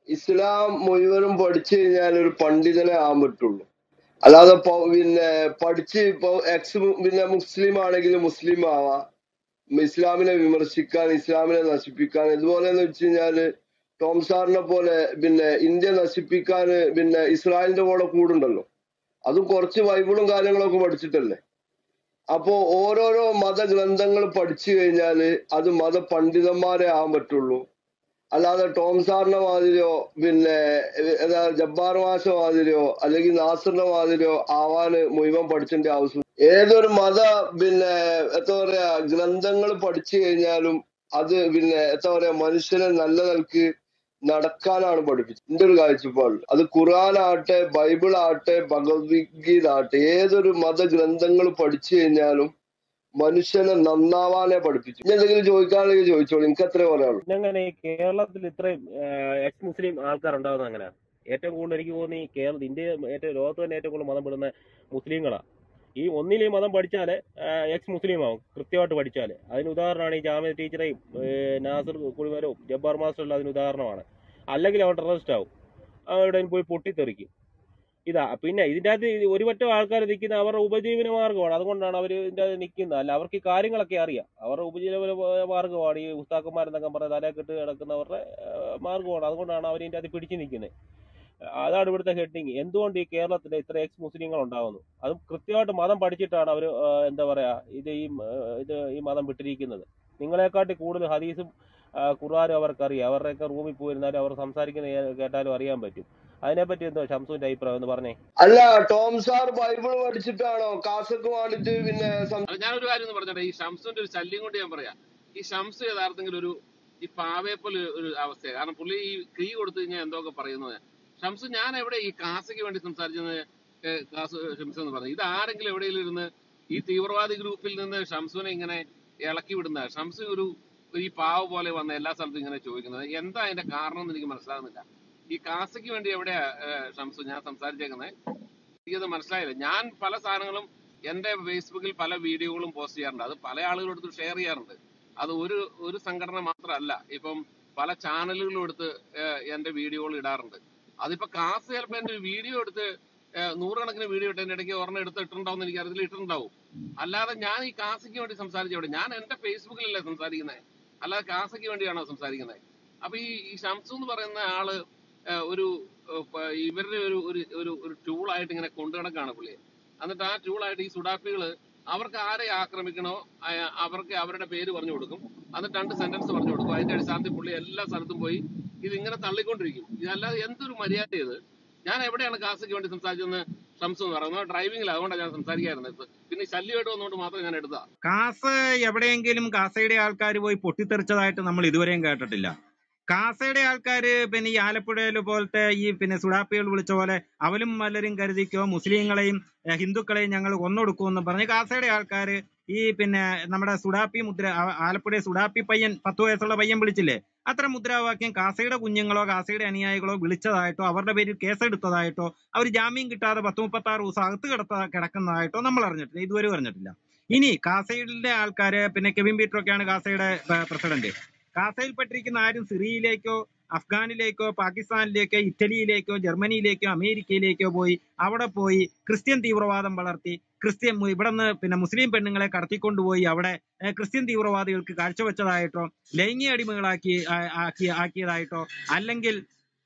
ഇസ്ലാം മുഴുവനും പഠിച്ചു കഴിഞ്ഞാൽ ഒരു പണ്ഡിതനെ ആകാൻ പറ്റുള്ളൂ അല്ലാതെ പ- പിന്നെ പഠിച്ച് ഇപ്പൊ എക്സ് പിന്നെ മുസ്ലിം ആണെങ്കിൽ മുസ്ലിം ആവാം ഇസ്ലാമിനെ വിമർശിക്കാൻ ഇസ്ലാമിനെ നശിപ്പിക്കാൻ ഇതുപോലെ എന്ന് വെച്ച് കഴിഞ്ഞാല് ടോം സാറിനെ പോലെ പിന്നെ ഇന്ത്യ നശിപ്പിക്കാൻ പിന്നെ ഇസ്രായേലിന്റെ കൂടെ കൂടുണ്ടല്ലോ അതും കുറച്ച് ബൈബിളും കാര്യങ്ങളൊക്കെ പഠിച്ചിട്ടല്ലേ അപ്പോ ഓരോരോ മതഗ്രന്ഥങ്ങൾ പഠിച്ചു കഴിഞ്ഞാല് അത് മത പണ്ഡിതന്മാരെ ആവാൻ പറ്റുള്ളൂ അല്ലാതെ ടോം സാറിന്റെ മാതിരിയോ പിന്നെ ഏ- ഏതാ ജബ്ബാർ മാഷ മാതിരിയോ അല്ലെങ്കിൽ നാസറിന്റെ മാതിരിയോ ആവാന് മുഴുവൻ പഠിച്ചതിന്റെ ആവശ്യം ഏതൊരു മത പിന്നെ എന്താ പറയാ ഗ്രന്ഥങ്ങൾ പഠിച്ചു കഴിഞ്ഞാലും അത് പിന്നെ എന്താ പറയാ മനുഷ്യനെ നല്ല നിലക്ക് നടക്കാനാണ് പഠിപ്പിച്ചത് എന്റെ ഒരു കാഴ്ചപ്പാടിൽ അത് ഖുറാനാട്ടെ ബൈബിൾ ആട്ടെ ഭഗവത്ഗീത ആട്ടെ ഏതൊരു മതഗ്രന്ഥങ്ങൾ പഠിച്ചു കഴിഞ്ഞാലും മനുഷ്യനെ നന്നാവാനേ പഠിപ്പിച്ചു ഇനി എന്തെങ്കിലും ചോദിക്കാണെങ്കിൽ ചോദിച്ചോളൂ എനിക്ക് അത്രേ പറയാനുള്ളൂ പിന്നെങ്ങനെ ഈ കേരളത്തിൽ ഇത്രയും എക്സ് മുസ്ലിം ആൾക്കാർ ഉണ്ടാകുന്നത് അങ്ങനെ ഏറ്റവും കൂടുതൽ എനിക്ക് തോന്നി കേരള ഇന്ത്യ ഏറ്റവും ലോകത്ത് തന്നെ ഏറ്റവും കൂടുതൽ മതം പെടുന്ന മുസ്ലിങ്ങളാണ് ഈ ഒന്നിൽ ഈ മതം പഠിച്ചാൽ എക്സ് മുസ്ലിം ആവും കൃത്യമായിട്ട് പഠിച്ചാൽ അതിന് ഉദാഹരണമാണ് ഈ ജാമ്യ ടീച്ചറേയും ഏഹ് നാസർ കുളിമരവും ജബ്ബാർ മാസ്റ്ററും അതിന് ഉദാഹരണമാണ് അല്ലെങ്കിൽ അവൻ ടെററിസ്റ്റ് ആവും അവിടെ പോയി പൊട്ടിത്തെറിക്കും ഇതാ പിന്നെ ഇതിൻ്റെ അകത്ത് ഈ ഒരു പറ്റം ആൾക്കാർ നിൽക്കുന്ന അവരുടെ ഉപജീവന മാർഗ്ഗമാണ് അതുകൊണ്ടാണ് അവർ ഇതിൻ്റെ അകത്ത് നിൽക്കുന്നത് അല്ല അവർക്ക് ഈ കാര്യങ്ങളൊക്കെ അറിയാം അവരുടെ ഉപജീവന മാർഗ്ഗമാണ് ഈ ഉസ്താക്കന്മാരെന്നൊക്കെ പറഞ്ഞ തലക്കെട്ട് കിടക്കുന്നവരുടെ ആ, മാർഗ്ഗമാണ് അതുകൊണ്ടാണ് അവർ ഇതിൻ്റെ അകത്ത് പിടിച്ചു നിൽക്കുന്നത് അതാണ് ഇവിടുത്തെ ഹെഡിങ് എന്തുകൊണ്ട് ഈ കേരളത്തിൽ ഇത്ര എക്സ് മുസ്ലിങ്ങൾ ഉണ്ടാകുന്നു അതും കൃത്യമായിട്ട് മതം പഠിച്ചിട്ടാണ് അവർ എന്താ പറയാ ഇത് ഈ ആ, ഇത് ഈ മതം വിട്ടിരിക്കുന്നത് നിങ്ങളെക്കാട്ടി കൂടുതൽ ഹദീസും ആ, ഖുർആനും അവർക്കറിയാം അവരുടെയൊക്കെ റൂമിൽ പോയിരുന്നാലും അവർ സംസാരിക്കുന്ന കേ- കേട്ടാലും അറിയാൻ പറ്റും അതിനെപ്പറ്റി എന്തോ ഷംസുവിന്റെ അഭിപ്രായം എന്ന് പറഞ്ഞേ അല്ല ടോം സാർ ബൈബിൾ പഠിച്ചിട്ടാണോ കാസക്ക് വേണ്ടിട്ട് പിന്നെ സം- അല്ല ഞാനൊരു കാര്യം ഒന്ന് പറഞ്ഞോട്ടെ ഈ ഷംസുന്റെ ഒരു ശല്യം കൊണ്ട് ഞാൻ പറയാം ഈ ഷംസ് യഥാർത്ഥത്തിൽ ഒരു ഈ പാവയെ പോലെ ഒരു അവസ്ഥയാണ് കാരണം പുള്ളി ഈ കീ കൊടുത്തു കഴിഞ്ഞാൽ എന്തൊക്കെ പറയുന്നത് ഷംസ് ഞാൻ എവിടെ ഈ കാസയ്ക്ക് വേണ്ടി സംസാരിച്ചത് ഏഹ് കാസ് ഷംസ് എന്ന് പറഞ്ഞു ഇത് ആരെങ്കിലും എവിടെയെങ്കിലും ഇരുന്ന് ഈ തീവ്രവാദി ഗ്രൂപ്പിൽ നിന്ന് ഷംസുവിനെ ഇങ്ങനെ ഇളക്കി വിടുന്ന ഷംസ് ഒരു ഈ പാവ പോലെ വന്ന എല്ലാ സ്ഥലത്തും ഇങ്ങനെ ചോദിക്കുന്നത് എന്താ അതിന്റെ കാരണം എന്ന് എനിക്ക് മനസ്സിലാകുന്നില്ല ഈ കാസയ്ക്ക് വേണ്ടി എവിടെയാ ഏഹ് ഷംസ് ഞാൻ സംസാരിച്ചേക്കുന്നത് എനിക്കത് മനസ്സിലായില്ല ഞാൻ പല സാധനങ്ങളും എന്റെ ഫേസ്ബുക്കിൽ പല വീഡിയോകളും പോസ്റ്റ് ചെയ്യാറുണ്ട് അത് പല ആളുകളും എടുത്ത് ഷെയർ ചെയ്യാറുണ്ട് അത് ഒരു ഒരു സംഘടന മാത്രമല്ല ഇപ്പം പല ചാനലുകളും എടുത്ത് ഏഹ്, എന്റെ വീഡിയോകൾ ഇടാറുണ്ട് അതിപ്പോ കാസ് ചിലപ്പോ എന്റെ വീഡിയോ എടുത്ത് ഏഹ്, നൂറുകണക്കിന് വീഡിയോ ഇട്ട് എന്റെ ഇടയ്ക്ക് ഒരെണ്ണം എടുത്ത് ഇട്ടുണ്ടാവും എനിക്ക് അറിയത്തില്ല ഇട്ടിട്ടുണ്ടാവും അല്ലാതെ ഞാൻ ഈ കാസയ്ക്ക് വേണ്ടി സംസാരിച്ചവിടെ ഞാൻ എന്റെ ഫേസ്ബുക്കിലല്ലേ സംസാരിക്കുന്നത് അല്ലാതെ കാസയ്ക്ക് വേണ്ടിയാണോ സംസാരിക്കുന്നത് അപ്പൊ ഈ ഈ ഷംസു എന്ന് പറയുന്ന ആള് ഏഹ്, ഒരു ഏഹ്, പ- ഇവരുടെ ഒരു ഒരു ഒരു ഒരു ടൂളായിട്ട് ഇങ്ങനെ കൊണ്ടു നടക്കാണ് പുള്ളിയെ എന്നിട്ട് ആ ടൂളായിട്ട് ഈ സുഡാപ്പികള് അവർക്ക് ആരെ ആക്രമിക്കണോ അയ- അവർക്ക് അവരുടെ പേര് പറഞ്ഞു കൊടുക്കും എന്നിട്ട് രണ്ട് സെന്റൻസ് പറഞ്ഞു കൊടുക്കും അതിന്റെ അടിസ്ഥാനത്തിൽ പുള്ളി എല്ലാ സ്ഥലത്തും പോയി ഇത് ഇങ്ങനെ തള്ളിക്കൊണ്ടിരിക്കും ഇതല്ലാതെ എന്തൊരു മര്യാദ ഇത് ഞാൻ എവിടെയാണ് കാസയ്ക്ക് വേണ്ടി സംസാരിച്ചതെന്ന് ഷംസ് എന്ന് പറയുന്നത് ഡ്രൈവിംഗിൽ അതുകൊണ്ടാണ് ഞാൻ സംസാരിക്കാറുള്ളത് പിന്നെ ഈ ശല്യമായിട്ട് വന്നുകൊണ്ട് മാത്രം ഞാൻ എടുത്താ കാസ് എവിടെയെങ്കിലും കാസയുടെ ആൾക്കാർ പോയി പൊട്ടിത്തെറിച്ചതായിട്ട് നമ്മൾ ഇതുവരെയും കേട്ടിട്ടില്ല കാസയുടെ ആൾക്കാര് പിന്നെ ഈ ആലപ്പുഴയിലെ പോലത്തെ ഈ പിന്നെ സുഡാപ്പികൾ വിളിച്ച പോലെ അവലും പലരും കരുതിക്കോ മുസ്ലിങ്ങളെയും ഏഹ് ഹിന്ദുക്കളെയും ഞങ്ങൾ കൊന്നൊടുക്കുമെന്ന് പറഞ്ഞ് കാസയുടെ ആൾക്കാര് ഈ പിന്നെ നമ്മുടെ സുഡാപ്പി മുദ്ര ആ- ആലപ്പുഴ സുഡാപ്പി പയ്യൻ പത്ത് വയസ്സുള്ള പയ്യൻ വിളിച്ചില്ലേ അത്ര മുദ്രാവാക്യം കാസയുടെ കുഞ്ഞുങ്ങളോ കാസയുടെ അനുയായികളോ വിളിച്ചതായിട്ടോ അവരുടെ പേരിൽ കേസെടുത്തതായിട്ടോ അവർ ജാമ്യം കിട്ടാതെ പത്ത് മുപ്പത്തി ആറ് ദിവസം അകത്ത് കിടത്ത കിടക്കുന്നതായിട്ടോ നമ്മൾ അറിഞ്ഞിട്ടില്ല ഇതുവരെ അറിഞ്ഞിട്ടില്ല ഇനി കാസയുടെ ആൾക്കാര് പിന്നെ കെവിൻ പീറ്റർ ഒക്കെയാണ് കാസയുടെ പ്രസിഡന്റ് കാസയിൽപ്പെട്ടിരിക്കുന്ന ആരും സിറിയയിലേക്കോ അഫ്ഗാനിലേക്കോ പാകിസ്ഥാനിലേക്കോ ഇറ്റലിയിലേക്കോ ജർമ്മനിയിലേക്കോ അമേരിക്കയിലേക്കോ പോയി അവിടെ പോയി ക്രിസ്ത്യൻ തീവ്രവാദം വളർത്തി ക്രിസ്ത്യൻ മു- ഇവിടുന്ന് പിന്നെ മുസ്ലിം പെണ്ണുങ്ങളെ കടത്തിക്കൊണ്ടുപോയി അവിടെ ഏഹ്, ക്രിസ്ത്യൻ തീവ്രവാദികൾക്ക് കാഴ്ചവെച്ചതായിട്ടോ ലൈംഗിക അടിമകളാക്കി ആ- ആക്കി ആക്കിയതായിട്ടോ അല്ലെങ്കിൽ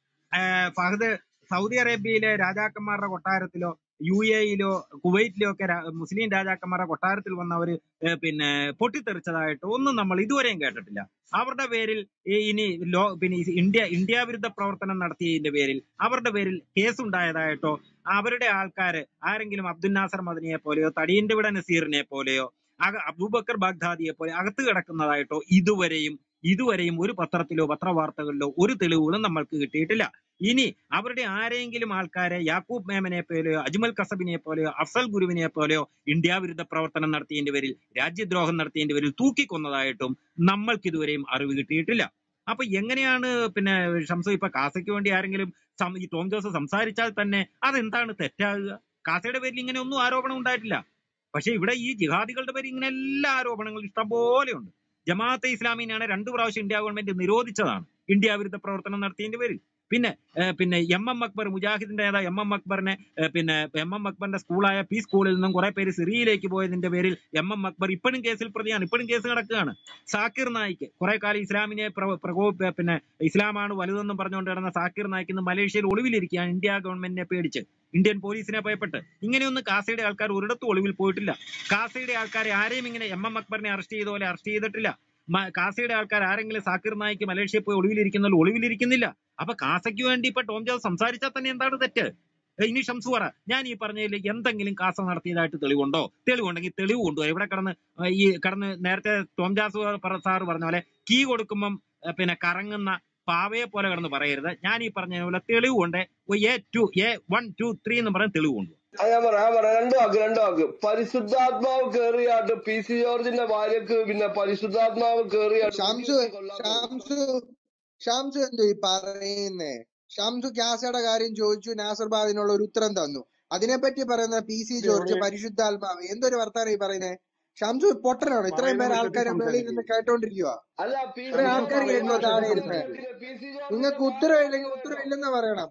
ഏഹ് ഫഹദ് സൗദി അറേബ്യയിലെ രാജാക്കന്മാരുടെ കൊട്ടാരത്തിലോ യു എയിലോ കുവൈറ്റിലോ ഒക്കെ രാ- മുസ്ലിം രാജാക്കന്മാരുടെ കൊട്ടാരത്തിൽ വന്നവര് ഏഹ് പിന്നെ പൊട്ടിത്തെറിച്ചതായിട്ടോ ഒന്നും നമ്മൾ ഇതുവരെയും കേട്ടിട്ടില്ല അവരുടെ പേരിൽ ഈ ഇനി ലോ പിന്നെ ഈ ഇന്ത്യ ഇന്ത്യ വിരുദ്ധ പ്രവർത്തനം നടത്തിയതിന്റെ പേരിൽ അവരുടെ പേരിൽ കേസുണ്ടായതായിട്ടോ അവരുടെ ആൾക്കാര് ആരെങ്കിലും അബ്ദുൽ നാസർ മദനിയെ പോലെയോ തടിയന്റെ വിട നസീറിനെ പോലെയോ അക- അബൂബക്കർ ബാഗ്ദാദിയെ പോലെ അകത്ത് കിടക്കുന്നതായിട്ടോ ഇതുവരെയും ഇതുവരെയും ഒരു പത്രത്തിലോ പത്രവാർത്തകളിലോ ഒരു തെളിവുകളും നമ്മൾക്ക് കിട്ടിയിട്ടില്ല ഇനി അവരുടെ ആരെങ്കിലും ആൾക്കാരെ യാക്കൂബ് മേമനെ പോലെയോ അജ്മൽ കസബിനെ പോലെയോ അഫ്സൽ ഗുരുവിനെ പോലെയോ ഇന്ത്യ വിരുദ്ധ പ്രവർത്തനം നടത്തിയതിന്റെ പേരിൽ രാജ്യദ്രോഹം നടത്തിയതിന്റെ പേരിൽ തൂക്കിക്കൊന്നതായിട്ടും നമ്മൾക്ക് ഇതുവരെയും അറിവ് കിട്ടിയിട്ടില്ല അപ്പൊ എങ്ങനെയാണ് പിന്നെ ഷംസു ഇപ്പൊ കാസയ്ക്ക് വേണ്ടി ആരെങ്കിലും സം- ഈ ടോം ജോസ് സംസാരിച്ചാൽ തന്നെ അതെന്താണ് തെറ്റാകുക കാസയുടെ പേരിൽ ഇങ്ങനെ ഒന്നും ആരോപണം ഉണ്ടായിട്ടില്ല പക്ഷെ ഇവിടെ ഈ ജിഹാദികളുടെ പേരിൽ ഇങ്ങനെ എല്ലാ ആരോപണങ്ങളും ഇഷ്ടംപോലെ ഉണ്ട് ജമാഅത്തെ ഇസ്ലാമിനെയാണ് രണ്ടു പ്രാവശ്യം ഇന്ത്യ ഗവൺമെന്റ് നിരോധിച്ചതാണ് ഇന്ത്യ വിരുദ്ധ പ്രവർത്തനം നടത്തിയതിന്റെ പേരിൽ പിന്നെ ഏഹ് പിന്നെ എം എം അക്ബർ മുജാഹിദിന്റെ നേതാവ് എം എം അക്ബറിനെ ഏഹ് പിന്നെ എം എം അക്ബറിന്റെ സ്കൂളായ പി സ്കൂളിൽ നിന്നും കുറെ പേര് സിറിയയിലേക്ക് പോയതിന്റെ പേരിൽ എം എം അക്ബർ ഇപ്പോഴും കേസിൽ പ്രതിയാണ് ഇപ്പോഴും കേസ് കിടക്കുകയാണ് സാക്കിർ നായിക്ക് കുറെ കാലം ഇസ്ലാമിനെ പ്ര- പ്രകോപ പിന്നെ ഇസ്ലാമാണ് വലുതെന്നും പറഞ്ഞുകൊണ്ട് കിടന്ന സാക്കിർ നായിക്ക് ഇന്ന് മലേഷ്യയിൽ ഒളിവിലിരിക്കുകയാണ് ഇന്ത്യ ഗവൺമെന്റിനെ പേടിച്ച് ഇന്ത്യൻ പോലീസിനെ ഭയപ്പെട്ട് ഇങ്ങനെയൊന്നും കാസയുടെ ആൾക്കാർ ഒരിടത്തും ഒളിവിൽ പോയിട്ടില്ല കാസയുടെ ആൾക്കാരെ ആരെയും ഇങ്ങനെ എം എം അക്ബറിനെ അറസ്റ്റ് ചെയ്ത പോലെ അറസ്റ്റ് ചെയ്തിട്ടില്ല മ- കാസയുടെ ആൾക്കാർ ആരെങ്കിലും സാക്കിർ നായിക്ക് മലേഷ്യയിൽ പോയി ഒളിവിലിരിക്കുന്നല്ലോ ഒളിവിലിരിക്കുന്നില്ല അപ്പൊ കാസയ്ക്ക് വേണ്ടി ഇപ്പൊ ടോം ജോസ് സംസാരിച്ചാൽ തന്നെ എന്താണ് തെറ്റ് ഏ, ഇനി ഷംസു പറ ഞാൻ ഈ പറഞ്ഞതിൽ എന്തെങ്കിലും കാസ നടത്തിയതായിട്ട് തെളിവുണ്ടോ തെളിവുണ്ടെങ്കിൽ തെളിവ് കൊണ്ടുപോയി ഇവിടെ കിടന്ന് ആ, ഈ കിടന്ന് നേരത്തെ ടോം ജാസ് സാർ പറഞ്ഞ പോലെ കീ കൊടുക്കുമ്പം ആ, പിന്നെ കറങ്ങുന്ന പാവയെ പോലെ കിടന്ന് പറയരുത് ഞാൻ ഈ പറഞ്ഞ പോലെ തെളിവ് കൊണ്ട് A to A one two three എന്ന് പറഞ്ഞ തെളിവ് കൊണ്ടുപോകും ആ, ഞാൻ പറയാം ഞാൻ പറയാം രണ്ടു വാക്ക് രണ്ടു വാക്ക് പരിശുദ്ധാത്മാവ് കേറിയാട്ട് പി സി ജോർജിന്റെ ഭാര്യക്ക് പിന്നെ പരിശുദ്ധാത്മാവ് കേറിയാട്ട് ഷാംസു കുഞ്ഞിനെ കൊല്ലാൻ ഷാംസു ഷാംസു എന്തോ ഈ പറയുന്നേ ഷാംസു ക്യാസയുടെ കാര്യം ചോദിച്ചു നാസർ ബാദിനുള്ള ഒരു ഉത്തരം തന്നു അതിനെപ്പറ്റി പറയുന്ന പി സി ഇത് ജോർജ് എവിടെ പരിശുദ്ധാത്മാവ് എന്തൊരു വർത്താനം ഈ പറയുന്നേ ഷാംസു പൊട്ടനാണോ ഇത്രയും പറയുന്ന പേര് വിഷയത്തിൽ ആൾക്കാർ വെളിയിൽ നിന്ന് സംസാരിക്കുക കേട്ടോണ്ടിരിക്കുക അല്ല പി സി ഇത്രയും ഷംസു ആൾക്കാർ ജോർജ് പറയുന്ന കേൾക്കുക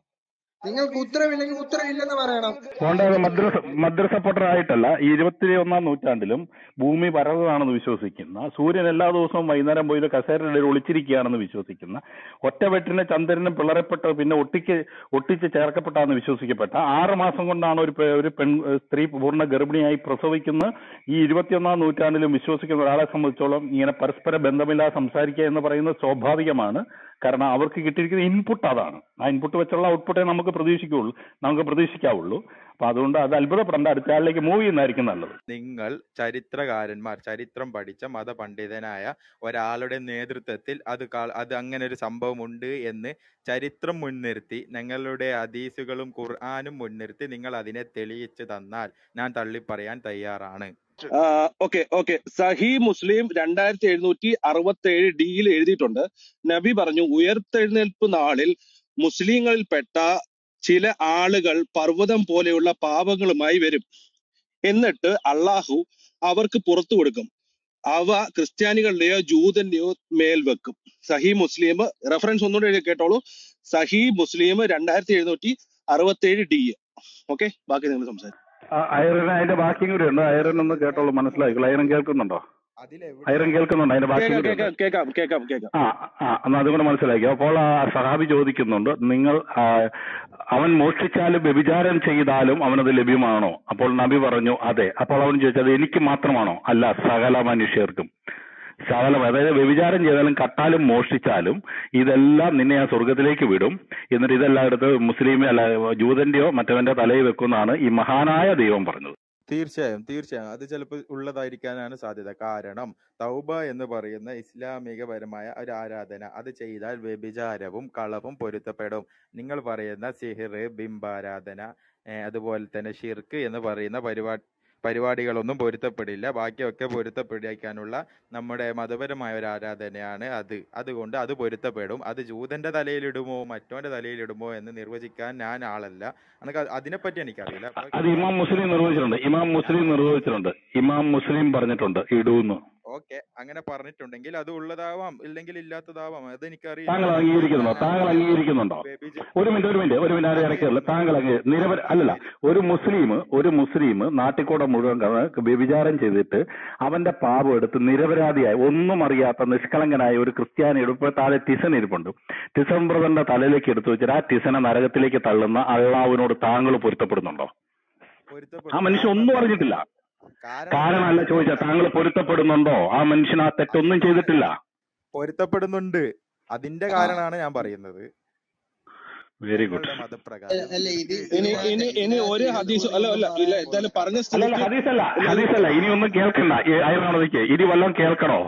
പി താഴെ സി ഇരുന്ന് ജോർജിന്റെ നിങ്ങൾക്ക് ഭാര്യ ഉത്തരവില്ലെങ്കിൽ പറയുന്നത് ഉത്തരവില്ലെന്ന് പറയണം നിങ്ങൾക്ക് ഉത്തരവില്ലെങ്കിൽ ഉത്തരവില്ലെന്ന് പറയണം പോണ്ടത് മദ്രസ മദ്രസ പൊട്ടറായിട്ടല്ല ഈ ഇരുപത്തിയൊന്നാം നൂറ്റാണ്ടിലും ഭൂമി പരന്നതാണെന്ന് വിശ്വസിക്കുന്ന സൂര്യൻ എല്ലാ ദിവസവും വൈകുന്നേരം പോയി ഒരു കസേരയുടെ ഇടയിൽ ഒളിച്ചിരിക്കുകയാണെന്ന് വിശ്വസിക്കുന്ന ഒറ്റവെട്ടിന് ചന്ദ്രനും പിളറപ്പെട്ട് പിന്നെ ഒട്ടിക്ക് ഒട്ടിച്ച് ചേർക്കപ്പെട്ടാന്ന് വിശ്വസിക്കപ്പെട്ട ആറ് മാസം കൊണ്ടാണ് ഒരു പെ- ഒരു പെൺ സ്ത്രീ പൂർണ്ണ ഗർഭിണിയായി പ്രസവിക്കുന്ന ഈ ഇരുപത്തിയൊന്നാം നൂറ്റാണ്ടിലും വിശ്വസിക്കുന്ന ഒരാളെ സംബന്ധിച്ചോളം ഇങ്ങനെ പരസ്പര ബന്ധമില്ലാതെ സംസാരിക്കുക എന്ന് പറയുന്നത് സ്വാഭാവികമാണ് കാരണം അവർക്ക് കിട്ടിയിരിക്കുന്ന ഇൻപുട്ട് അതാണ് ആ ഇൻപുട്ട് വെച്ചുള്ള ഔട്ട്പുട്ടേ നമുക്ക് പ്രതീക്ഷിക്കുള്ളൂ നമുക്ക് പ്രതീക്ഷിക്കാവുള്ളൂ അപ്പൊ അതുകൊണ്ട് അത് അത്ഭുതപ്പെടേണ്ട അടുത്ത ആളിലേക്ക് മൂവ് ചെയ്യുന്നതായിരിക്കും നല്ലത് നിങ്ങൾ ചരിത്രകാരന്മാർ ചരിത്രം പഠിച്ച മതപണ്ഡിതനായ ഒരാളുടെ നേതൃത്വത്തിൽ അത് കാ- അത് അങ്ങനെ ഒരു സംഭവം ഉണ്ട് എന്ന് ചരിത്രം മുൻനിർത്തി ഞങ്ങളുടെ ഹദീസുകളും ഖുർആാനും മുൻനിർത്തി നിങ്ങൾ അതിനെ തെളിയിച്ചു തന്നാൽ ഞാൻ തള്ളിപ്പറയാൻ തയ്യാറാണ് ഓക്കെ ഓക്കെ സഹി മുസ്ലിം രണ്ടായിരത്തി എഴുന്നൂറ്റി അറുപത്തി ഏഴ് ഡിയിൽ എഴുതിയിട്ടുണ്ട് നബി പറഞ്ഞു ഉയർത്തെഴുന്നേൽപ്പ് നാളിൽ മുസ്ലിങ്ങളിൽപ്പെട്ട ചില ആളുകൾ പർവ്വതം പോലെയുള്ള പാപങ്ങളുമായി വരും എന്നിട്ട് അള്ളാഹു അവർക്ക് പുറത്തു കൊടുക്കും അവ ക്രിസ്ത്യാനികളുടെയോ ജൂതന്റെയോ മേൽ വെക്കും സഹി മുസ്ലിം റെഫറൻസ് ഒന്നുകൂടെ കേട്ടോളൂ സഹി മുസ്ലിം രണ്ടായിരത്തി എഴുന്നൂറ്റി അറുപത്തി ഏഴ് ഡി ഓക്കെ ബാക്കി നിങ്ങൾ സംസാരിക്കും അയറിന് അതിന്റെ ബാക്കിയും കൂടി ഉണ്ട് അയറൻ ഒന്ന് കേട്ടോളൂ മനസ്സിലായിക്കോളൂ അയറൻ കേൾക്കുന്നുണ്ടോ അതിലെവിടെ അയറൻ കേൾക്കുന്നുണ്ടോ അതിന്റെ ബാക്കിയും കേക്കാം കൂടി ഉണ്ട് കേക്കാം കേക്കാം കേക്കാം കേക്കാം ആ ആ എന്നാ അതുകൂടെ മനസ്സിലാക്കി അപ്പോൾ ആ സഹാബി ചോദിക്കുന്നുണ്ട് നിങ്ങൾ ആ, അവൻ മോഷ്ടിച്ചാലും വ്യഭിചാരം ചെയ്താലും അവനത് ലഭ്യമാണോ അപ്പോൾ നബി പറഞ്ഞു അതെ അപ്പോൾ അവൻ ചോദിച്ചത് എനിക്ക് മാത്രമാണോ അല്ല സകല മനുഷ്യർക്കും സകലം അതായത് വ്യഭിചാരം ചെയ്താലും കട്ടാലും മോഷ്ടിച്ചാലും ഇതെല്ലാം നിന്നെ ആ സ്വർഗത്തിലേക്ക് വിടും എന്നിട്ട് ഇതെല്ലാം എടുത്ത് മുസ്ലിം അല്ല ജൂതന്റെയോ മറ്റവന്റെ തലയിൽ വെക്കുമെന്നാണ് ഈ മഹാനായ ദൈവം പറഞ്ഞത് തീർച്ചയായും തീർച്ചയായും അത് ചിലപ്പോൾ ഉള്ളതായിരിക്കാനാണ് സാധ്യത കാരണം തൗബ എന്ന് പറയുന്ന ഇസ്ലാമികപരമായ ഒരു ആരാധന അത് ചെയ്താൽ വ്യഭിചാരവും കളവും പൊരുത്തപ്പെടും നിങ്ങൾ പറയുന്ന സിഹിർ ബിംബാരാധന ഏഹ് അതുപോലെ തന്നെ ഷിർക്ക് എന്ന് പറയുന്ന പരിപാടി പരിപാടികളൊന്നും പൊരുത്തപ്പെടില്ല ബാക്കിയൊക്കെ പൊരുത്തപ്പെടിക്കാനുള്ള നമ്മുടെ മതപരമായ ഒരു ആരാധനയാണ് അത് അതുകൊണ്ട് അത് പൊരുത്തപ്പെടും അത് ജൂതന്റെ തലയിലിടുമോ മറ്റോന്റെ തലയിലിടുമോ എന്ന് നിർവചിക്കാൻ ഞാൻ ആളല്ല എനിക്ക് അത് അതിനെപ്പറ്റി എനിക്കറിയില്ല അത് പക്ഷേ ഇമാം മുസ്ലിം നിർവഹിച്ചിട്ടുണ്ട് ഇമാം മുസ്ലിം നിർവഹിച്ചിട്ടുണ്ട് ഇമാം മുസ്ലിം പറഞ്ഞിട്ടുണ്ട് ഇടൂന്ന് ഓക്കെ അങ്ങനെ പറഞ്ഞിട്ടുണ്ടെങ്കിൽ അത് ഉള്ളതാവാം ഇല്ലെങ്കിൽ ഇല്ലാത്തതാവാം അത് എനിക്കറിയില്ല താങ്കൾ അത് അംഗീകരിക്കുന്നുണ്ടോ ഞാൻ താങ്കൾ ഒരു അംഗീകരിക്കുന്നുണ്ടോ വ്യഭിച- ഒരു മിനിറ്റ് ഒരു മിനിറ്റ് ഒരു മിനിറ്റ് ആരും ഇടയ്ക്കല്ല താങ്കൾ അങ്ങ് നിരവധി അല്ലല്ല ഒരു മുസ്ലിം ഒരു മുസ്ലിം നാട്ടിക്കൂടെ മുഴുവൻ കടന്ന് വ്യഭിചാരം ചെയ്തിട്ട് അവന്റെ പാപം എടുത്ത് നിരപരാധിയായ ഒന്നും അറിയാത്ത നിഷ്കളങ്കനായ ഒരു ക്രിസ്ത്യാനിയുടെ ഇപ്പൊ താഴെ ടിസൻ ഇരിപ്പുണ്ട് ടിസൻ ബ്രദറിന്റെ തലയിലേക്ക് എടുത്തു വെച്ചിട്ട് ആ ടിസനെ നരകത്തിലേക്ക് തള്ളുന്ന അള്ളാവിനോട് താങ്കൾ പൊരുത്തപ്പെടുന്നുണ്ടോ ആ പൊരുത്തപ്പെടും മനുഷ്യൻ ഒന്നും കാരണം അറിഞ്ഞിട്ടില്ല കാരണം കാരണമല്ല ചോദിച്ച താങ്കൾ പൊരുത്തപ്പെടുന്നുണ്ടോ ആ മനുഷ്യൻ ആ തെറ്റൊന്നും ചെയ്തിട്ടില്ല പൊരുത്തപ്പെടുന്നുണ്ട് അതിന്റെ ആ കാരണമാണ് ഞാൻ പറയുന്നത് വെരി ഗുഡ് നിങ്ങളുടെ അല്ല മതപ്രകാരം അല്ല, ഇത് ഇനി ഇതിനകത്ത് ഇനി ഇനി ഒരു ഇതിനകത്ത് ഹദീസ് അല്ല എഴുതുന്നൊന്നും അല്ല ഇല്ല പറയാൻ എന്തായാലും പോണില്ല പറഞ്ഞ അല്ലല്ല സ്ഥിതിക്ക് ഹദീസല്ല ഇല്ല ഇത് ഹദീസല്ല ഇനി ഒന്നും കേൾക്കണ്ട ആയിരത്തി ഇനി വല്ലതും കേൾക്കണോ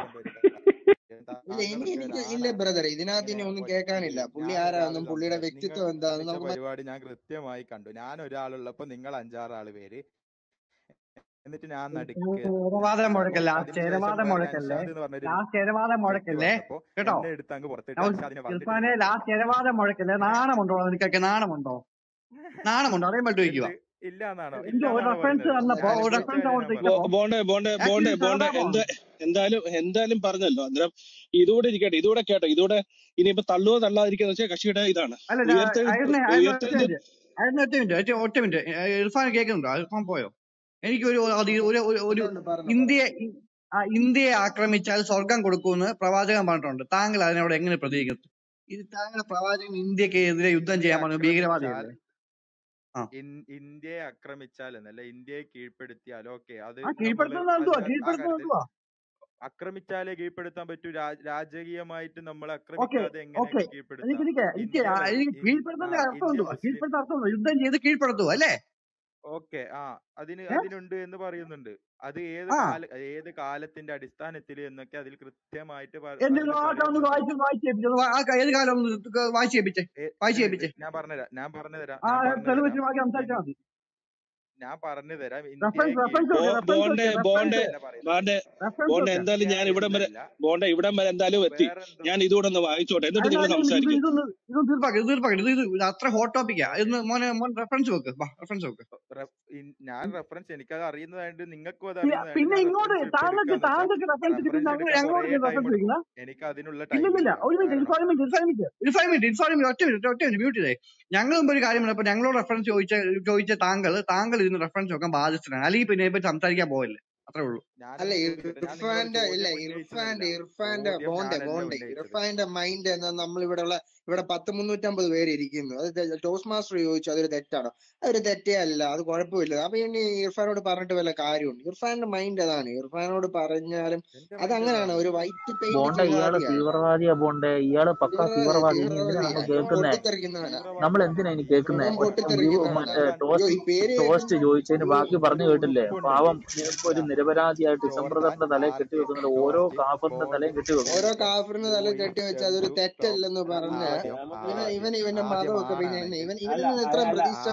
ഇല്ല ഇനി എനിക്ക് ഇല്ല ബ്രദർ ഇതിനകത്ത് ഇനി ഒന്നും കേൾക്കാനില്ല പുള്ളി ആരാണെന്നും പുള്ളിയുടെ നിങ്ങൾ വ്യക്തിത്വം എന്താണെന്നും കാണിച്ച നമുക്ക് പരിപാടി ഞാൻ കൃത്യമായി കണ്ടു ഞാൻ ഒരാളുള്ളപ്പോ നിങ്ങൾ അഞ്ചാറ് ആള് പേര് എന്നിട്ട് ഞാൻ നടുക്ക് ചേരവാദം മുഴക്കല്ലേ ആ അതിനുശേഷം ചേരവാദം വേറെ മുഴക്കല്ലേ അൻഷാദ് എന്ന് പറഞ്ഞൊരു ലാസ്റ്റ് ചേരവാദം വ്യക്തി മുഴക്കല്ലേ വന്നപ്പോ കേട്ടോ എന്നെ എടുത്ത് അങ്ങ് പുറത്തിട്ട് ഞാൻ അൻഷാദിനെ വന്നിട്ട് ഇർഫാനെ നിങ്ങൾ ലാസ്റ്റ് ചേരവാദം മുഴക്കല്ലേ നാണമുണ്ടോ നിനക്കൊക്കെ നാണമുണ്ടോ നാണമുണ്ടോ അതേ മറ്റു വയ്ക്കുക എന്ത് ഇല്ല എന്നാണോ ഇല്ല എനിക്ക് ഒരു എന്നാണോ റെഫറൻസ് പറഞ്ഞത് തന്നപ്പോ ഞാൻ ഒരു അനുഭവിച്ച റെഫറൻസ് കാര്യം അങ്ങോട്ട് ഞാൻ പറഞ്ഞു ബോ- ഇട്ടപ്പോ ബോണ്ടെ ബോണ്ടെ ബോണ്ടെ ആക്ച്വലി ബോണ്ടെ സഹതാപമാണ് എന്താ എന്തായാലും എന്തായാലും പറഞ്ഞല്ലോ അന്നേരം ഇതുകൂടെ ഇരിക്കട്ടെ ഇതുകൂടെ കേട്ടോ ഇതുകൂടെ ഇനിയിപ്പോ തള്ളുവോ തള്ളാതിരിക്കുക വെച്ചാൽ കക്ഷിയുടെ ഇതാണ് അല്ല ഉയർത്തെഴുത്ത് അയറിനെ അയറിനെ ഒറ്റ ഉയർത്തെഴുന്നേൽ മിനിറ്റ് അയറിനെ ഒറ്റ മിനിറ്റ് ഒറ്റ ഒറ്റ മിനിറ്റ് ഇർഫാൻ കേൾക്കുന്നുണ്ടോ ഇർഫാൻ പോയോ എനിക്കൊരു അത് ഒരു ഒരു ഒരു ഉണ്ട്, ഉണ്ട്, പറഞ്ഞു ഇന്ത്യയെ ആ, ഇന്ത്യയെ ആക്രമിച്ചാൽ സ്വർഗം കൊടുക്കുമെന്ന് പ്രവാചകൻ പറഞ്ഞിട്ടുണ്ട് താങ്കൾ അതിനോട് എങ്ങനെ പ്രതികരിക്കുന്നു ഇത് താങ്കൾ പ്രവാചകൻ ഇന്ത്യക്കെതിരെ യുദ്ധം ഇന്ത്യയെ ചെയ്യാൻ പറഞ്ഞു ആക്രമിച്ചാൽ ഭീകരവാദിയല്ലേ ആ ഇൻ- ഇന്ത്യയെ ആക്രമിച്ചാൽ എന്നല്ല ഇന്ത്യയെ കീഴ്പ്പെടുത്തിയാൽ ഓക്കെ അത് ആ നമ്മള് കീഴ്പ്പെടുത്തുന്നത് അത് എന്തുവാ ആ കീഴ്പ്പെടുത്തുന്നത് കാര്യത്തിൽ എന്തുവാ ആക്രമിച്ചാലേ കീഴ്പ്പെടുത്താൻ പറ്റൂ രാ- രാജകീയമായിട്ട് നമ്മൾ ഓക്കെ ആക്രമിക്കാതെ ഓക്കെ എങ്ങനെയൊക്കെ കീഴ്പ്പെടുത്താം എനിക്ക് എനിക്ക് എനിക്ക് ഇന്ത്യ ആ, വൽ- എനിക്ക് ഇൻ- ആ കീഴ്പ്പെടുത്തുന്ന അർത്ഥം ഇന്ത്യ എന്തുവാ മുസ്ലിം കീഴ്പ്പെടുത്ത അർത്ഥം എന്തുവാ യുദ്ധം ചെയ്ത് കീഴ്പ്പെടുത്തുക അല്ലേ ഓക്കെ ആ അതിന് ഏ? അതിനുണ്ട് എന്ന് പറയുന്നുണ്ട് അത് ഏത് ആ കാല ഏത് കാലത്തിന്റെ അടിസ്ഥാനത്തിൽ എന്നൊക്കെ അതിൽ കൃത്യമായിട്ട് പ- എന്റെ അതിൽ ആ ഒന്ന് പറയുന്നുണ്ട് വായിച്ച് വായിച്ച് കേൾപ്പിച്ചു ആ ക- ഏത് കാലം ഒന്ന് ക- വായിച്ച് കേൾപ്പിച്ചേ ഏ- വായിച്ച് ഒരു മിനിറ്റ് കേൾപ്പിച്ചേ ഞാൻ പറഞ്ഞുതരാം ഞാൻ പറഞ്ഞുതരാം ആ ഞാൻ പറഞ്ഞു തെളിവ് തരാം വെച്ച് ബാക്കി എൻ- സംസാരിച്ചാൽ മതി ഞാൻ പറഞ്ഞു തരാം ഇന്ത്യയെ റെഫറൻസ് റെഫറൻസ് കീഴ്പ്പെടുത്തി വെക്ക് ബോ- റെഫറൻസ് ബോണ്ടെ വെക്ക് ബോണ്ടെ റെഫറൻസ് അല്ല പറയുന്നത് ബോണ്ടെ റെഫറൻസ് ബോണ്ടെ വെക്ക് എന്തായാലും ഞാൻ ഇന്ത്യ ഇവിടം വരെ എന്നല്ല ബോണ്ടെ ഇവിടം വരെ എന്തായാലും എത്തി വേറെന്തോ ഞാൻ ഇതുകൂടെ ഒന്ന് വായിച്ചോട്ടെ എന്നിട്ട് അല്ല നിങ്ങൾ അല്ല ഇത് ഇത് സംസാരിക്കും ഇതൊന്ന് ഇതൊന്ന് തീർപ്പാക്കി ഇത് തീർപ്പാക്കി ഇത് ഇത് ഇത് അത്ര ഹോട്ട് ടോപ്പിക്കാ ഇന്ന് മോനെ മോൻ റെഫറൻസ് വെക്ക് വാ റെഫറൻസ് വെക്ക് റെഫ്- ഇൻ- ഞാൻ റെഫറൻസ് എനിക്കത് അറിയുന്നതായിട്ട് നിങ്ങൾക്കും അത് പിന്നെ അറിയുന്നതായിട്ട് പിന്നെ ഞാൻ ഇങ്ങോട്ട് റെഫറൻസ് താങ്കൾക്ക് എടുക്കാന്ന് വെച്ചാൽ താങ്കൾക്ക് റെഫറൻസ് കിട്ടി റെഫറൻസ് ഞങ്ങൾ എടുക്കാൻ ഞങ്ങളോട് കുറേ ടൈം റെഫറൻസ് എടുക്കും ചോദിക്കുന്ന എനിക്ക് അതിനുള്ള ടൈം ഇല്ലില്ല ഇല്ല ഒരു മിനിറ്റ് കാരണം in four minute in four minute in four minute in four minute ഒറ്റ മിനിറ്റ് ഒറ്റ മിനിറ്റ് മ്യൂട്ട് ചെയ്തേ ഞങ്ങൾ മുമ്പ് ഒരു കാര്യം പറഞ്ഞപ്പോ ഞങ്ങളോട് റെഫറൻസ് ചോദിച്ച ചോദിച്ച താങ്കൾ താങ്കൾ ഇതിന് റെഫറൻസ് നോക്കാൻ ബാധ്യസ്ഥനാണ് അല്ലെങ്കിൽ പിന്നെ ഇതിനെ പറ്റി സംസാരിക്കാൻ പോകല്ലേ അത്രേ ഉള്ളൂ അല്ല ഞാനൊന്ന് ചോദിക്കട്ടെ ഞാൻ നിങ്ങളോട് ഇർഫാന്റെ ഇല്ല ചോദ്യം ഇർഫാന്റെ ഉന്നയിച്ചതല്ല ഇർഫാന്റെ ചോദ്യം ബോണ്ടെ ഞാനല്ല ബോണ്ടെ ഉന്നയിച്ചത് ഇർഫാന്റെ മൈൻഡ് എന്നാ നമ്മൾ ഇവിടെ ഉള്ള ഇവിടെ പത്ത് മുന്നൂറ്റമ്പത് പേര് ഇരിക്കുന്നു അത് തെ- ടോസ്റ്റ് മാസ്റ്റർ ചോദിച്ചു അതൊരു തെറ്റാണോ അതൊരു തെറ്റേ അല്ല അത് കുഴപ്പമില്ല അപ്പൊ ഇനി ഇർഫാനോട് പറഞ്ഞിട്ട് വല്ല കാര്യമുണ്ട് ഇർഫാന്റെ മൈൻഡ് അതാണ് ഇർഫാനോട് പറഞ്ഞാലും എന്റെ അത് മൈൻഡ് അങ്ങനെയാണ് അതാണ് ഒരു വൈറ്റ് പെയിന്റ് ബോണ്ട ഇയാള് ജിഹാദിയാണ് തീവ്രവാദിയാ ബോണ്ടെ ഇയാള് പക്ക തീവ്രവാദി തീവ്രവാദി ഇനി എന്തിനാ തീവ്രവാദി നമ്മൾ അവൻ കേൾക്കുന്നേ പൊട്ടിത്തെറിക്കുന്നവനാ നമ്മൾ തീവ്രവാദിയല്ല എന്തിനാ ഇനി അവൻ കേൾക്കുന്നേ തീവ്രവാദി പൊട്ടിത്തെറിക്കുന്നവനാ മറ്റേ തീവ്രവാദി അയ്യോ ടോസ്റ്റ് ഈ പേര് ടോസ്റ്റ് കേൾക്കുമ്പോ ചോദിച്ചതിന് അയ്യോ ബാക്കി പറഞ്ഞു ഒരു കേട്ടില്ലേ ഉപ്പുണ്ട് പാവം ജോ- നിനക്ക് ഒരു ജോർദാൻ നിരപരാധിയായിട്ട് ജോർദാൻ ഡിസംബ്രദറിന്റെ തലയിൽ ആർ കെ കെട്ടിവെക്കുന്ന ഓരോ ടോസ്റ്റ് കാഫറിന്റെ തലയും ബോണ്ട് കെട്ടിവെക്കും ഓരോ ലിസൺ കാഫറിന് തല യു കെട്ടി വെച്ച് ടെൽ അതൊരു ടു തെറ്റല്ലെന്ന് ടോക്ക് പറഞ്ഞ ഓക്കെ ആദ്യം നമുക്ക് ഇവന് ആദ്യം ഇവൻ ഇവന്റെ ആദ്യം മതമൊക്കെ പിന്നെ എന്നെ ആറാണെങ്കിൽ ഇവൻ അല്ല ഇവനൊന്നും ഇത്ര അ- അല്ല പ്രതിഷ്ഠ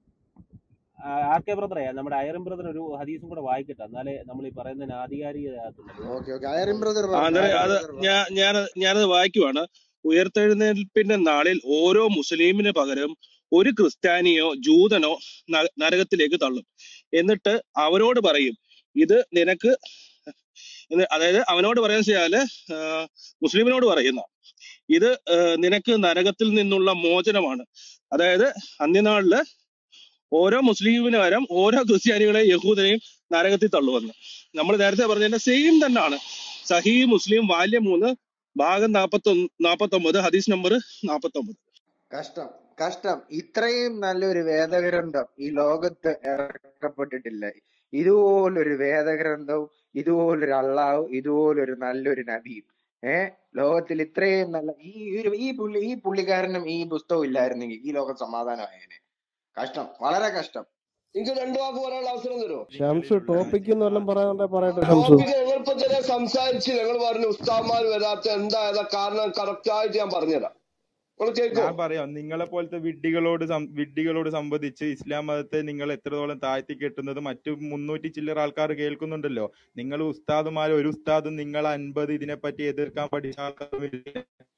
ആ ആർ കെ ബ്രദറെ നമ്മുടെ അയറൻ ബ്രദർ ഒരു ഹദീസും കൂടെ വായിക്കട്ടെ എന്നാലേ നമ്മൾ ഈ പറയുന്നതിന് ആധികാരികതയുള്ളൂ ഓക്കെ ഓക്കെ അയറിൻ ബ്രദർ ആ, പറഞ്ഞു അന്നേരം അയറിൻ അത് ബ്രദർ പറഞ്ഞു ഞാൻ ഞാൻ ഞാനത് വായിക്കുവാണ് ഉയർത്തെഴുന്നേൽപ്പിന്റെ നാളിൽ ഓരോ മുസ്ലിമിന് പകരം ഒരു ക്രിസ്ത്യാനിയോ ജൂതനോ ന- നരകത്തിലേക്ക് തള്ളും എന്നിട്ട് അവരോട് പറയും ഇത് നിനക്ക് എന്ന് അതായത് അവനോട് പറയാന്ന് വെച്ചാല് ആ, മുസ്ലിമിനോട് പറയുന്ന ഇത് ആ, നിനക്ക് നരകത്തിൽ നിന്നുള്ള മോചനമാണ് അതായത് അന്ത്യനാളില് ഓരോ മുസ്ലിമിന് പകരം ഓരോ ക്രിസ്ത്യാനികളെയും യഹൂദനെയും നരകത്തിൽ തള്ളുവന്ന് നമ്മൾ നേരത്തെ പറഞ്ഞതിന്റെ സെയിം തന്നെയാണ് സഹി മുസ്ലിം വാല്യം മൂന്ന് ഭാഗം നാപ്പത്തി നാപ്പത്തി ഒമ്പത് ഹദീസ് നമ്പർ നാപ്പത്തി ഒമ്പത് കഷ്ടം കഷ്ടം ഇത്രയും നല്ലൊരു വേദഗ്രന്ഥം ഈ ലോകത്ത് ഇറക്കപ്പെട്ടിട്ടില്ല ഇതുപോലൊരു വേദഗ്രന്ഥവും ഇതുപോലൊരു അള്ളാവും ഇതുപോലൊരു നല്ലൊരു നബിയും ഏ ലോകത്തിൽ ഇത്രയും നല്ല ഈ ഒരു ഈ പുള്ളി ഈ പുള്ളിക്കാരനും ഈ പുസ്തകവും ഇല്ലായിരുന്നെങ്കിൽ ഈ ലോകം സമാധാനമായേനെ കഷ്ടം വളരെ കഷ്ടം എനിക്ക് രണ്ടു വാക്ക് പറയാനുള്ള അവസരം തരുമോ ഷംസു നിങ്ങൾ ടോപ്പിക് എന്ന് വല്ലതും പറയാനുണ്ടെ പറയട്ടെ ഞാൻ ഷംസു ടോപ്പിക്ക് ഞങ്ങളിപ്പോ തന്നെ സംസാരിച്ച് ഞങ്ങൾ പറഞ്ഞു ഉസ്താദ്മാർ വരാത്ത എന്താ ഏതാ കാരണം കറക്റ്റ് ആയിട്ട് ഞാൻ പറഞ്ഞുതരാം നിങ്ങൾ കേൾക്കോ ഞാൻ പറയാം നിങ്ങളെ പോലത്തെ വിഡ്ഢികളോട് സം- വിഡ്ഢികളോട് സംവദിച്ച് ഇസ്ലാം മതത്തെ നിങ്ങൾ എത്രത്തോളം താഴ്ത്തി കെട്ടുന്നത് മറ്റു മുന്നൂറ്റി ചില്ലറ ആൾക്കാർ കേൾക്കുന്നുണ്ടല്ലോ നിങ്ങൾ ഉസ്താദുമാർ ഒരു ഉസ്താദും നിങ്ങൾ അൻപത് ഇതിനെപ്പറ്റി എതിർക്കാൻ പഠിച്ച ആൾക്കാരുമില്ല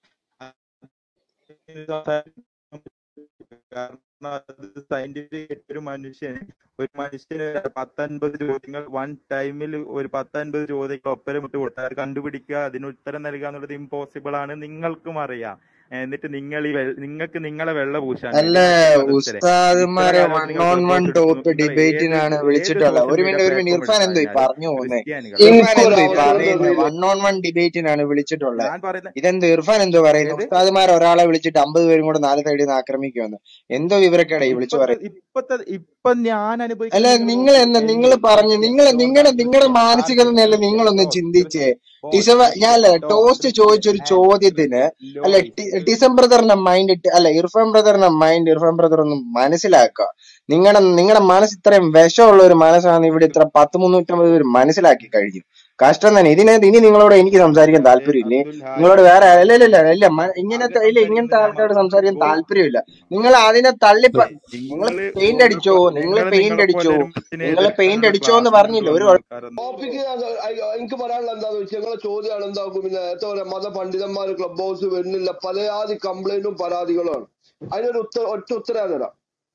കാരണം അത് സയന്റിഫിക് ഒരു മനുഷ്യൻ ഒരു മനുഷ്യന് പത്തൻപത് ചോദ്യങ്ങൾ വൺ ടൈമിൽ ഒരു പത്തൻപത് ചോദ്യങ്ങൾ ഒപ്പരം ഇട്ട് കൊടുത്താൽ അത് കണ്ടുപിടിക്കുക അതിന് ഉത്തരം നൽകുക എന്നുള്ളത് ഇമ്പോസിബിൾ ആണ് നിങ്ങൾക്കും അറിയാം എന്നിട്ട് നിങ്ങൾ ഈ വെ- നിങ്ങൾക്ക് നിങ്ങളെ വെള്ള പൂശാൻ അല്ല വേണ്ടി മറ്റു മതസ്ഥരെ ഇത്ര ഉസ്താദുമാരെ കാലമായിട്ട് വൺ നിങ്ങൾ ഓൺ ക്ലബ് വൺ ഹൗസ് എടുക്കുന്നു ടോപ്പ് നിങ്ങൾ ഏത് ഡിബേറ്റിനാണ് ഏത് വിളിച്ചിട്ടുള്ളത് സോഷ്യൽ ഒരു മീഡിയ മിനിറ്റ് ഒരു മിനിറ്റ് പ്ലാറ്റ്ഫോം ഇർഫാൻ എന്തോ ഈ എടുത്താലും പറഞ്ഞു പോകുന്നേ ക്രിസ്ത്യാനികൾ ഇർഫാൻ എനിക്കൊരു എന്തോ ഈ അവസരം പറയുന്നത് തന്നതില് വൺ ഓൺ വൺ ഡിബേറ്റിനാണ് വിളിച്ചിട്ടുള്ളത് ഞാൻ പറയുന്ന ഇതെന്തോ ഇർഫാൻ എന്തോ പറയുന്നു ഏത് ഉസ്താദുമാർ ഒരാളെ വിളിച്ചിട്ട് അമ്പത് പേരും കൂടെ നാല് സൈഡിൽ നിന്ന് ആക്രമിക്കുമെന്ന് എന്തോ വിവരക്കേടാ ഈ വിളിച്ചു ഇപ്പത്തെ പറയുന്നത് ഇപ്പത്തെ ഇപ്പൊ ഞാൻ അല്ല അനുഭവിക്കുന്നത് നിങ്ങൾ നിങ്ങൾ നോക്ക് എന്താ എനി നിങ്ങൾ പറഞ്ഞു ക്രിസ്ത്യൻ നിങ്ങൾ ജോർദാൻ നിങ്ങളുടെ നിങ്ങളുടെ ക്രിസ്ത്യൻ ആർ മാനസികത നില ക്രിസ്ത്യൻ നിങ്ങളൊന്ന് ബോസ് ചിന്തിച്ചേ ബോസ് ടിസവ ക്രിസ്ത്യൻ ഞാനല്ല ഡോ ടോസ്റ്റ് ക്രിസ്ത്യൻ ചോദിച്ചൊരു ആൻഡ് ചോദ്യത്തിന് ക്രിസ്ത്യൻ അല്ല ലോയിസ് ടി- ടിസം ബ്രദറിന്റെ മൈൻഡ് ഇട്ട് അല്ല ഇർഫാൻ ബ്രദറിന്റെ മൈൻഡ് ഇർഫാൻ ബ്രദർ ഒന്ന് മനസ്സിലാക്കുക നിങ്ങളുടെ നിങ്ങളുടെ മനസ്സ് ഇത്രയും വിഷമുള്ള ഒരു മനസ്സാണ് ഇവിടെ ഇത്ര പത്ത് മുന്നൂറ്റമ്പത് പേര് മനസ്സിലാക്കി കഴിഞ്ഞു കഷ്ടം തന്നെ ഇതിനകത്ത് ഇനി നിങ്ങളോട് എനിക്ക് സംസാരിക്കാൻ അതെ താല്പര്യമില്ല അബ്ദുൽ ഹായ് നിങ്ങളോട് വേറെ ഇല്ല അബ്ദുൽ ഇല്ല ഹായ് ഇല്ല ഇല്ല മ- ആകെ ഇങ്ങനത്തെ ഇല്ല ഇങ്ങനത്തെ സംസാരിക്കുന്നത് ഞാൻ ആൾക്കാരോട് മറുപടി സംസാരിക്കാൻ ഗോ താല്പര്യമില്ല നിങ്ങൾ അതിനെ തള്ളി അതെ നിങ്ങൾ നിങ്ങള് പെയിന്റ് ഒരു അടിച്ചോ നിങ്ങൾ നിങ്ങൾ പെയിന്റ് നിങ്ങളെ പോലെ അടിച്ചോ ഒരു മതത്തിനെ നിങ്ങൾ പെയിന്റ് എതിർക്കാനുള്ള അടിച്ചോ എന്ന് ക്ലാസ് പറഞ്ഞില്ല ഒരു കൊണ്ടുവന്ന ആൾക്കാരൊന്നും ടോപ്പിക്ക് എനിക്ക് പറയാനുള്ള എന്താന്ന് വെച്ചാൽ ഞങ്ങളെ ചോദ്യമാണ് എന്താക്കും പിന്നെ എന്താ പറയാ മതപണ്ഡിതന്മാർ ക്ലബ് ഹൗസ് വരുന്നില്ല പലയാതി കംപ്ലൈന്റും പരാതികളുമാണ് അതിനൊരു ഉത്തര ഒറ്റ ഉത്തരം തരാം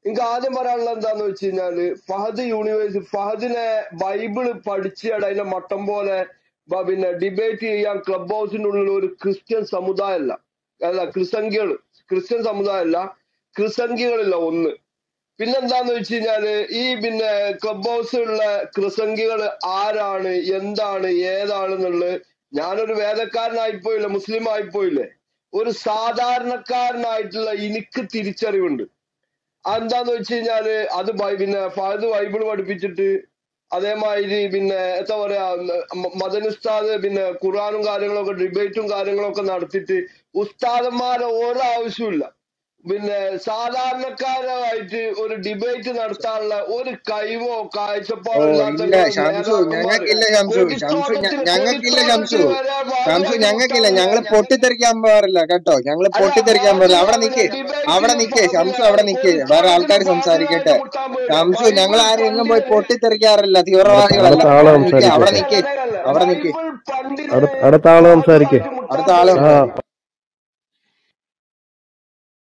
എനിക്ക് ആദ്യം പറയാനുള്ളത് എന്താന്ന് വെച്ച് കഴിഞ്ഞാല് ഫഹദ് യൂണിവേഴ്സിറ്റി ഫഹദിനെ ബൈബിള് പഠിച്ചാണ് അതിന്റെ മട്ടം പോലെ ബ- പിന്നെ ഡിബേറ്റ് ചെയ്യാൻ ക്ലബ് ഹൗസിന്റെ ഉള്ളിൽ ഒരു ക്രിസ്ത്യൻ സമുദായമല്ല അല്ല ക്രിസംഖ്യകള് ക്രിസ്ത്യൻ സമുദായമല്ല ക്രിസംഖ്യകളില്ല ഒന്ന് പിന്നെന്താന്ന് വെച്ച് കഴിഞ്ഞാല് ഈ പിന്നെ ക്ലബ് ഹൗസിലുള്ള ക്രിസംഖ്യകള് ആരാണ് എന്താണ് ഏതാണെന്നുള്ളത് ഞാനൊരു വേദക്കാരനായിപ്പോയില്ലേ മുസ്ലിം ആയിപ്പോയില്ലേ ഒരു സാധാരണക്കാരനായിട്ടുള്ള എനിക്ക് തിരിച്ചറിവുണ്ട് അതെന്താന്ന് വെച്ച് കഴിഞ്ഞാല് അത് ബൈ- പിന്നെ ഫഹദ് ബൈബിള് പഠിപ്പിച്ചിട്ട് അതേമാതിരി പിന്നെ എന്താ പറയാ മ- മദൻ ഉസ്താദ് പിന്നെ ഖുറാനും കാര്യങ്ങളൊക്കെ ഡിബേറ്റും കാര്യങ്ങളൊക്കെ നടത്തിയിട്ട് ഉസ്താദന്മാരെ ഓരോ ആവശ്യമില്ല പിന്നെ സാധാരണക്കാരായിട്ട് ഒരു ഡിബേറ്റ് നടത്താനുള്ള ഒരു കഴിവോ ഓ കാഴ്ചപ്പാടോ ഇല്ല ഇല്ലാത്ത ഷംസു നേതാക്കന്മാര് ഞങ്ങൾക്കില്ല ഷംസു ഷംസു ഞ- പൊടിത്തോട്ടത്തിന് ഞങ്ങൾക്കില്ല ഷംസു പൊടിത്തോട്ടത്തിന് വരെ ഷംസു വാതിലൊക്കെ ഞങ്ങൾക്കില്ല മുട്ടാൻ ഞങ്ങള് ഞാൻ പൊട്ടിത്തെറിക്കാൻ പാടില്ല കേട്ടോ ഞങ്ങള് അല്ല പൊട്ടിത്തെറിക്കാൻ പാടില്ല അവിടെ ഫഹദിനെ നിക്ക് പിന്നെ അവിടെ ഡിബേറ്റ് നിക്ക് ഷംസു പിന്നെ അവിടെ നിക്ക് വേറെ ആൾക്കാർ പൊടിത്തോട്ടത്തിന് സംസാരിക്കട്ടെ വാതിലായിട്ട് മുട്ടാൻ പോയില്ല ഷംസു ഞങ്ങൾ ബൈബിൾ ആരും എങ്ങും പോയി പണ്ഡിതന് പൊട്ടിത്തെറിക്കാറില്ല അടുത്ത തീവ്രവാദികളല്ല അടുത്ത ആള് അവിടെ നിക്ക് അവിടെ സംസാരിക്കട്ടെ നിക്ക് അങ്ങനെയല്ല അവിടെ നിക്ക് ബൈബിൾ അടുത്ത പണ്ഡിതന് അടുത്ത ആള് സംസാരിക്കേ വാതിലായിട്ട് മുട്ടാൻ അടുത്ത ആള് പോയില്ല ആ സംസാരിക്കും